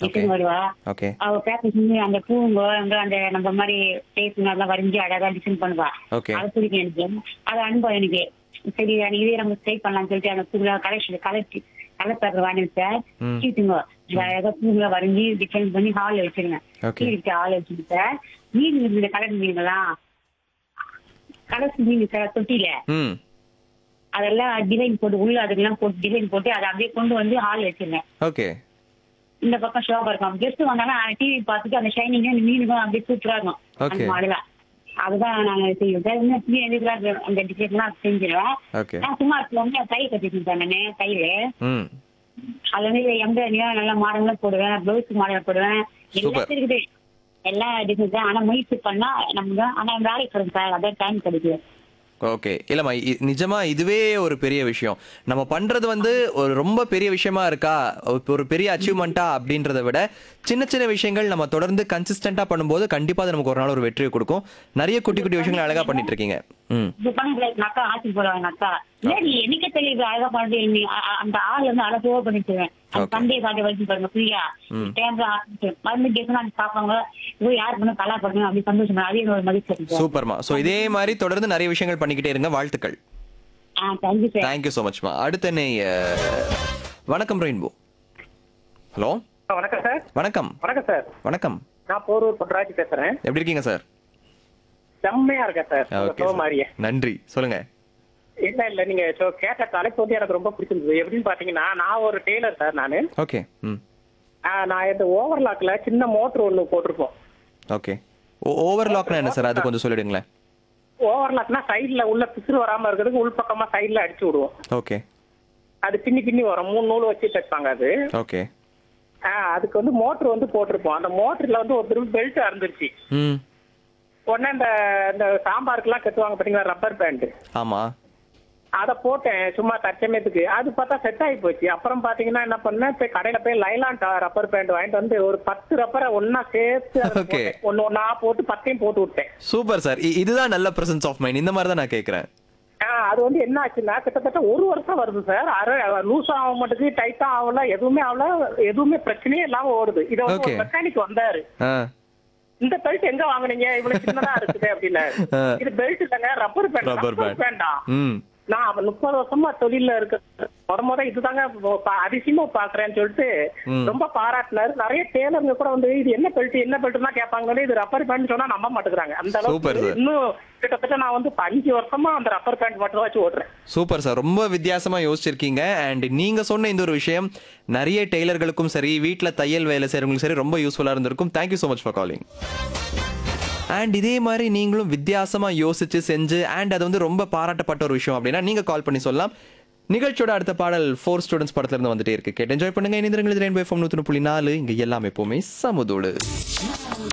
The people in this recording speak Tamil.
எடுத்துன்னு வருவா ஓகே அவ பேப்பர் செஞ்சு அந்த பூங்க அங்க அந்த நம்ம மாதிரி பேசுங்க அதெல்லாம் வரைஞ்சி அழகா டிசைன் பண்ணுவா ஓகே அது பிடிக்கும் எனக்கு அது அனுபவம் எனக்கு சரி அது இதே நம்ம ட்ரை பண்ணலாம்னு சொல்லிட்டு அந்த பூல கலெக்ஷன் கலர் கலர் பேப்பர் வாங்கி சார் ம். சீட்டுங்க அழகா பூங்களை வரைஞ்சி டிசைன் பண்ணி ஹால் வச்சிருங்க ஓகே சீட்டு ஹால் வச்சுட்டு சார் மீன் இந்த கலர் மீன்களாம் கலர் மீன் சார் தொட்டில ம் அதெல்லாம் டிசைன் போட்டு உள்ள அதுக்கெல்லாம் போட்டு டிசைன் போட்டு அதை அப்படியே கொண்டு வந்து ஹால் வச்சிருந்தேன் ஓகே இந்த பக்கம் ஷோபா இருக்கும் கெஸ்ட் வந்தாலும் டிவி பார்த்துட்டு அந்த ஷைனிங் அந்த மீனுக்கும் அப்படியே சூப்பரா இருக்கும் அந்த Okay. மாடலா அதுதான் நாங்க செய்வோம் சார் இன்னும் துணி எதுக்குலாம் அந்த டிசைன்லாம் செஞ்சிருவேன் ஓகே நான் சும்மா வந்து கை கட்டிட்டு நானு கையில ம் அதுல வந்து எம்ப்ராய்டியா நல்லா மாடல்லாம் போடுவேன் பிளவுஸ் மாடல் போடுவேன் Super. எல்லாம் இருக்குது எல்லா டிசைன் தான் ஆனா முயற்சி பண்ணா நம்ம தான் ஆனா வேலைக்கு வரும் சார் அதான் டைம் கிடைக்குது ஓகே இல்லம்மா இ- நிஜமா இதுவே ஒரு பெரிய விஷயம் நம்ம பண்றது வந்து ஒரு ரொம்ப பெரிய விஷயமா இருக்கா ஒரு- ஒரு பெரிய அச்சீவ்மெண்ட்டா அப்படின்றத விட சின்ன சின்ன விஷயங்கள் நம்ம தொடர்ந்து கன்சிஸ்டண்டா பண்ணும்போது கண்டிப்பா அது நமக்கு ஒரு நாள் ஒரு வெற்றியை கொடுக்கும் நிறைய குட்டி குட்டி விஷயங்கள் அழகா பண்ணிட்டு இருக்கீங்க ம் இது பண்ண எங்க அக்கா ஆட்சி போடுவாங்க அக்கா இல்ல நீ என்னைக்கு தெரியுது அழகா பண்ணி நீ அ- அ- அந்த ஆள் வந்து அழகா பண்ணிட்டுவேன் அந்த Okay. சண்டே காட்டி வச்சு பாருங்க ஃப்ரீயா ம். டைம்ல மருந்து கேட்கணும் அது பாப்பாங்க இது யார் பண்ண கலா பண்ணுங்க அப்படி சந்தோஷம் அது என்னோட மதிப்பு இருக்கு சூப்பர்மா ஸோ இதே மாதிரி தொடர்ந்து நிறைய விஷயங்கள் பண்ணிக்கிட்டே இருங்க வாழ்த்துக்கள் ஆ தேங்க்யூ சார் தேங்க்யூ ஸோ மச்மா அடுத்த நே வணக்கம் ரெயின்போ ஹலோ வணக்கம் சார் வணக்கம் வணக்கம் சார் வணக்கம் நான் போரூர் பொன்ராஜ் பேசுறேன் எப்படி இருக்கீங்க சார் செம்மையா இருக்கேன் சார் உங்க ஓகே show மாதிரியே நன்றி சொல்லுங்க இல்ல இல்ல நீங்க so கேட்ட தலைப்பு வந்து எனக்கு ரொம்ப பிடிச்சிருந்தது எப்படின்னு பாத்தீங்கன்னா நான் ஒரு டெய்லர் சார் நானு ஓகே ம் ஆஹ் நான் இந்த ஓவர்லாக்ல சின்ன மோட்டர் ஒண்ணு போட்டிருப்போம் ஓகே ஓவர்லாக்னா என்ன சார் அது கொஞ்சம் சொல்லிடுங்களேன் ஓவர்லாக்னா சைடுல உள்ள பிசுறு வராம இருக்கிறதுக்கு உள் பக்கமா சைடுல அடிச்சு விடுவோம் ஓகே அது பின்னி பின்னி வரும் மூணு நூல் வச்சு தைப்பாங்க அது ஓகே ஆஹ் அதுக்கு வந்து மோட்டர் வந்து போட்டிருப்போம் அந்த மோட்டர்ல வந்து ஒரு திரும்ப பெல்ட் அறுந்துருச்சு ம் உடனே இந்த இந்த சாம்பாருக்குலாம் கட்டுவாங்க பாத்தீங்களா ரப்பர் பேண்ட் ஆமா அதை போட்டேன் சும்மா தற்சமயத்துக்கு அது பார்த்தா செட் ஆகி போச்சு அப்புறம் பாத்தீங்கன்னா என்ன பண்ணேன் போய் கடையில போய் லைலான் ரப்பர் பேண்ட் வாங்கிட்டு வந்து ஒரு பத்து ரப்பரை ஒன்னா சேர்த்து அதுல Okay. போட்டேன். ஒண்ணு ஒண்ணா போட்டு பத்தையும் போட்டு விட்டேன் சூப்பர் சார் இதுதான் நல்ல பிரசன்ஸ் ஆஃப் மைண்ட் இந்த மாதிரி தான் நான் கேட்குறேன் ஆஹ் அது வந்து என்ன ஆச்சுன்னா கிட்டத்தட்ட ஒரு வருஷம் வருது சார் அரை லூஸ் ஆக மாட்டேங்குது டைட்டா ஆகல எதுவுமே ஆகல எதுவுமே பிரச்சனையே இல்லாம ஓடுது இதை வந்து Okay. ஒரு மெக்கானிக் வந்தாரு ஆ இந்த பெல்ட் எங்க வாங்குனீங்க இவ்வளவு சின்னதா இருக்குது அப்படின்னு ஆ. இது பெல்ட் இல்லைங்க rubber band Rubber rubber band. பேண்டா ம் நான் அவன் முப்பது வருஷமா தொழில இருக்க முத முத இதுதாங்க பா- அதிசயமா பாக்குறேன்னு சொல்லிட்டு ம். ரொம்ப பாராட்டினாரு நிறைய டேலருங்க கூட வந்து இது என்ன பெல்ட் என்ன பெல்ட்னா கேட்பாங்க இது ரப்பர் பேண்ட் சொன்னா நம்ப மாட்டேங்கிறாங்க அந்த Super, அளவுக்கு sir. இன்னும் கிட்டத்தட்ட நான் வந்து இப்ப அஞ்சு வருஷமா அந்த ரப்பர் பேண்ட் மட்டும் தான் வச்சு ஓடுறேன் சூப்பர் சார் ரொம்ப வித்தியாசமா யோசிச்சிருக்கீங்க அண்ட் நீங்க சொன்ன இந்த ஒரு விஷயம் நிறைய டெய்லர்களுக்கும் சரி வீட்ல தையல் வேலை செய்றவங்களுக்கும் சரி ரொம்ப யூஸ்ஃபுல்லா இருந்திருக்கும் thank you so much for calling and இதே மாதிரி நீங்களும் வித்தியாசமா யோசிச்சு செஞ்சு அண்ட் அது வந்து ரொம்ப பாராட்டப்பட்ட ஒரு விஷயம் அப்படின்னா நீங்க கால் பண்ணி சொல்லலாம் நிகழ்ச்சியோட அடுத்த பாடல் ஃபோர் ஸ்டூடெண்ட்ஸ் படத்துல இருந்து வந்துட்டே இருக்கு கேட்டு என்ஜாய் பண்ணுங்க இணைந்திரங்கள் ரெயின்போ எஃப்எம் நூற்றி புள்ளி நாலு இங்க எல்லாமே எப்பவுமே சமுதோடு